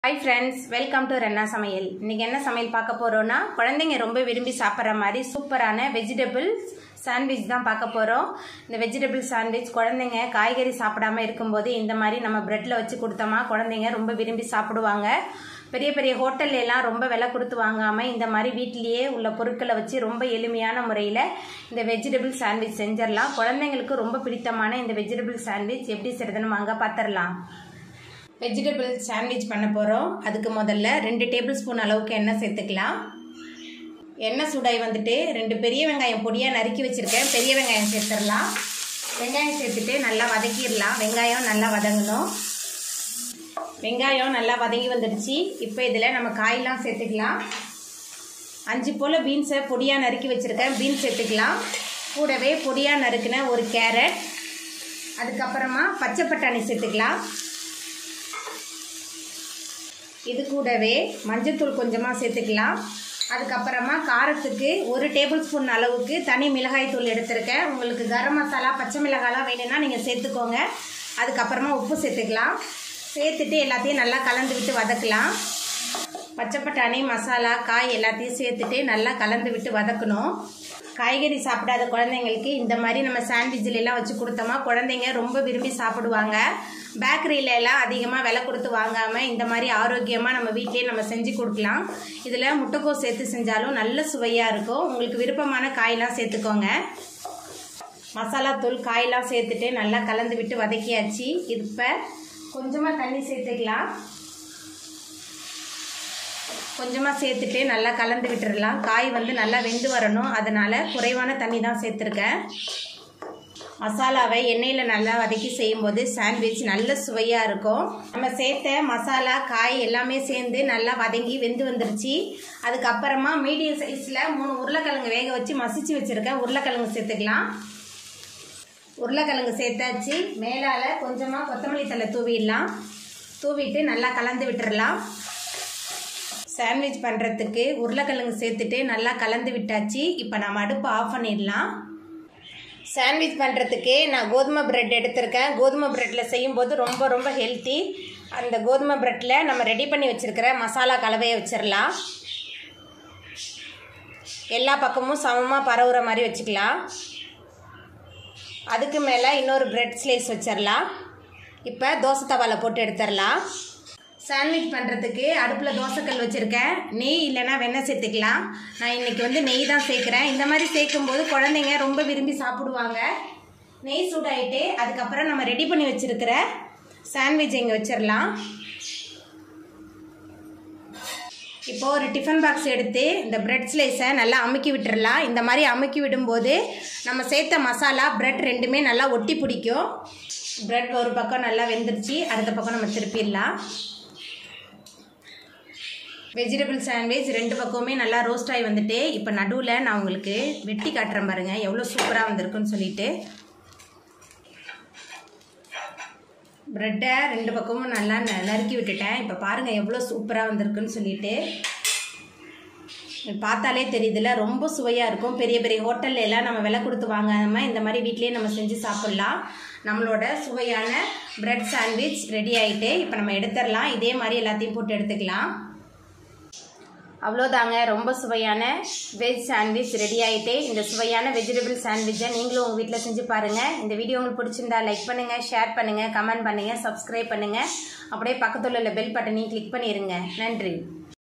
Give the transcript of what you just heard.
hi friends welcome to ரென்னா சமையல் இன்னைக்கு என்ன சமையல் பார்க்க போறோம்னா குழந்தைங்க ரொம்ப விரும்பி சாப்பிட்ற மாதிரி சூப்பரான வெஜிடபிள் சாண்ட்விச் தான் பார்க்க போகிறோம் இந்த வெஜிடபிள் சாண்ட்விச் குழந்தைங்க காய்கறி சாப்பிடாம இருக்கும்போது இந்த மாதிரி நம்ம பிரெட்டில் வச்சு கொடுத்தோமா குழந்தைங்க ரொம்ப விரும்பி சாப்பிடுவாங்க பெரிய பெரிய ஹோட்டல்ல எல்லாம் ரொம்ப விலை கொடுத்து வாங்காமல் இந்த மாதிரி வீட்டிலேயே உள்ள பொருட்களை வச்சு ரொம்ப எளிமையான முறையில் இந்த வெஜிடபிள் சாண்ட்விச் செஞ்சிடலாம் குழந்தைங்களுக்கு ரொம்ப பிடித்தமான இந்த வெஜிடபிள் சாண்ட்விச் எப்படி செய்யறதுன்னு வாங்க பார்த்துடலாம் வெஜிடபிள் சாண்ட்விச் பண்ண போகிறோம் அதுக்கு முதல்ல ரெண்டு டேபிள் ஸ்பூன் அளவுக்கு எண்ணெய் சேர்த்துக்கலாம் எண்ணெய் சூடாய் வந்துட்டு ரெண்டு பெரிய வெங்காயம் பொடியாக நறுக்கி வச்சுருக்கேன் பெரிய வெங்காயம் சேர்த்துடலாம் வெங்காயம் சேர்த்துட்டு நல்லா வதக்கிடலாம் வெங்காயம் நல்லா வதங்கணும் வெங்காயம் நல்லா வதங்கி வந்துடுச்சு இப்போ இதில் நம்ம காயெல்லாம் சேர்த்துக்கலாம் அஞ்சு போல் பீன்ஸை பொடியாக நறுக்கி வச்சுருக்கேன் பீன்ஸ் சேர்த்துக்கலாம் கூடவே பொடியாக நறுக்கின ஒரு கேரட் அதுக்கப்புறமா பச்சை பட்டாணி சேர்த்துக்கலாம் இது கூடவே மஞ்சத்தூள் கொஞ்சமாக சேர்த்துக்கலாம் அதுக்கப்புறமா காரத்துக்கு ஒரு டேபிள் ஸ்பூன் அளவுக்கு தனி மிளகாய் தூள் எடுத்திருக்கேன் உங்களுக்கு கரம் மசாலா பச்சை மிளகாலாம் வேணும்னா நீங்கள் சேர்த்துக்கோங்க அதுக்கப்புறமா உப்பு சேர்த்துக்கலாம் சேர்த்துட்டு எல்லாத்தையும் நல்லா கலந்து விட்டு வதக்கலாம் பச்சை பட்டாணி மசாலா காய் எல்லாத்தையும் சேர்த்துட்டு நல்லா கலந்து விட்டு வதக்கணும் காய்கறி சாப்பிடாத குழந்தைங்களுக்கு இந்த மாதிரி நம்ம சாண்ட்விச்சில் எல்லாம் வச்சு கொடுத்தோமா குழந்தைங்க ரொம்ப விரும்பி சாப்பிடுவாங்க பேக்கரியில எல்லாம் அதிகமாக விலை கொடுத்து வாங்காமல் இந்த மாதிரி ஆரோக்கியமாக நம்ம வீட்டிலேயே நம்ம செஞ்சு கொடுக்கலாம் இதில் முட்டைக்கோஸ் சேர்த்து செஞ்சாலும் நல்ல சுவையாக இருக்கும் உங்களுக்கு விருப்பமான காயெல்லாம் சேர்த்துக்கோங்க மசாலா தூள் காயெல்லாம் சேர்த்துட்டு நல்லா கலந்து விட்டு வதக்கியாச்சு இப்போ கொஞ்சமாக தண்ணி சேர்த்துக்கலாம் கொஞ்சமாக சேர்த்துட்டு நல்லா கலந்து விட்டுடலாம் காய் வந்து நல்லா வெந்து வரணும் அதனால் குறைவான தண்ணி தான் சேர்த்துருக்கேன் மசாலாவை எண்ணெயில் நல்லா வதக்கி செய்யும்போது சாண்ட்விச் நல்ல சுவையாக இருக்கும் நம்ம சேர்த்த மசாலா காய் எல்லாமே சேர்ந்து நல்லா வதங்கி வெந்து வந்துருச்சு அதுக்கப்புறமா மீடியம் சைஸில் மூணு உருளைக்கிழங்கு வேக வச்சு மசிச்சு வச்சுருக்கேன் உருளைக்கிழங்கு சேர்த்துக்கலாம் உருளைக்கிழங்கு சேர்த்தாச்சு மேலால் கொஞ்சமாக கொத்தமல்லி தலை தூவிடலாம் தூவிட்டு நல்லா கலந்து விட்டுறலாம் சாண்ட்விச் பண்ணுறதுக்கு உருளைக்கிழங்கு சேர்த்துட்டு நல்லா கலந்து விட்டாச்சு இப்போ நம்ம அடுப்பு ஆஃப் பண்ணிடலாம் சாண்ட்விச் பண்ணுறதுக்கு நான் கோதுமை பிரெட் எடுத்திருக்கேன் கோதுமை ப்ரெட்டில் செய்யும்போது ரொம்ப ரொம்ப ஹெல்த்தி அந்த கோதுமை ப்ரெட்டில் நம்ம ரெடி பண்ணி வச்சுருக்கிற மசாலா கலவையை வச்சிடலாம் எல்லா பக்கமும் சமமாக பரவுற மாதிரி வச்சுக்கலாம் அதுக்கு மேலே இன்னொரு பிரெட் ஸ்லைஸ் வச்சிடலாம் இப்போ தோசை தவாவில் போட்டு எடுத்துடலாம் சாண்ட்விச் பண்ணுறதுக்கு அடுப்பில் தோசைக்கல் வச்சுருக்கேன் நெய் இல்லைன்னா வெண்ணெய் சேர்த்துக்கலாம் நான் இன்றைக்கி வந்து நெய் தான் சேர்க்குறேன் இந்த மாதிரி சேர்க்கும்போது குழந்தைங்க ரொம்ப விரும்பி சாப்பிடுவாங்க நெய் சூடாயிட்டு அதுக்கப்புறம் நம்ம ரெடி பண்ணி வச்சுருக்கிற சாண்ட்விச் இங்கே வச்சிடலாம் இப்போ ஒரு டிஃபன் பாக்ஸ் எடுத்து இந்த பிரெட் ஸ்லைஸை நல்லா அமுக்கி விட்டுறலாம் இந்த மாதிரி அமுக்கி விடும்போது நம்ம சேர்த்த மசாலா பிரெட் ரெண்டுமே நல்லா ஒட்டி பிடிக்கும் பிரெட் ஒரு பக்கம் நல்லா வெந்துருச்சு அடுத்த பக்கம் நம்ம திருப்பிடலாம் வெஜிடபிள் சாண்ட்விச் ரெண்டு பக்கமுமே நல்லா ரோஸ்ட் ஆகி வந்துட்டு இப்போ நடுவில் நான் உங்களுக்கு வெட்டி காட்டுறேன் பாருங்கள் எவ்வளோ சூப்பராக வந்திருக்குன்னு சொல்லிட்டு ப்ரெட்டை ரெண்டு பக்கமும் நல்லா ந நறுக்கி விட்டுட்டேன் இப்போ பாருங்கள் எவ்வளோ சூப்பராக வந்திருக்குன்னு சொல்லிட்டு பார்த்தாலே தெரியுதுல ரொம்ப சுவையாக இருக்கும் பெரிய பெரிய ஹோட்டல்ல எல்லாம் நம்ம விலை கொடுத்து வாங்காமல் இந்த மாதிரி வீட்லேயே நம்ம செஞ்சு சாப்பிட்லாம் நம்மளோட சுவையான பிரெட் சாண்ட்விச் ரெடி ஆகிட்டு இப்போ நம்ம எடுத்துடலாம் இதே மாதிரி எல்லாத்தையும் போட்டு எடுத்துக்கலாம் அவ்வளோதாங்க ரொம்ப சுவையான வெஜ் சாண்ட்விச் ரெடி ஆகிட்டு இந்த சுவையான வெஜிடபிள் சாண்ட்விச்சை நீங்களும் உங்கள் வீட்டில் செஞ்சு பாருங்கள் இந்த வீடியோ உங்களுக்கு பிடிச்சிருந்தா லைக் பண்ணுங்கள் ஷேர் பண்ணுங்கள் கமெண்ட் பண்ணுங்கள் சப்ஸ்கிரைப் பண்ணுங்கள் அப்படியே பக்கத்தில் உள்ள பெல் பட்டனையும் கிளிக் பண்ணிடுங்க நன்றி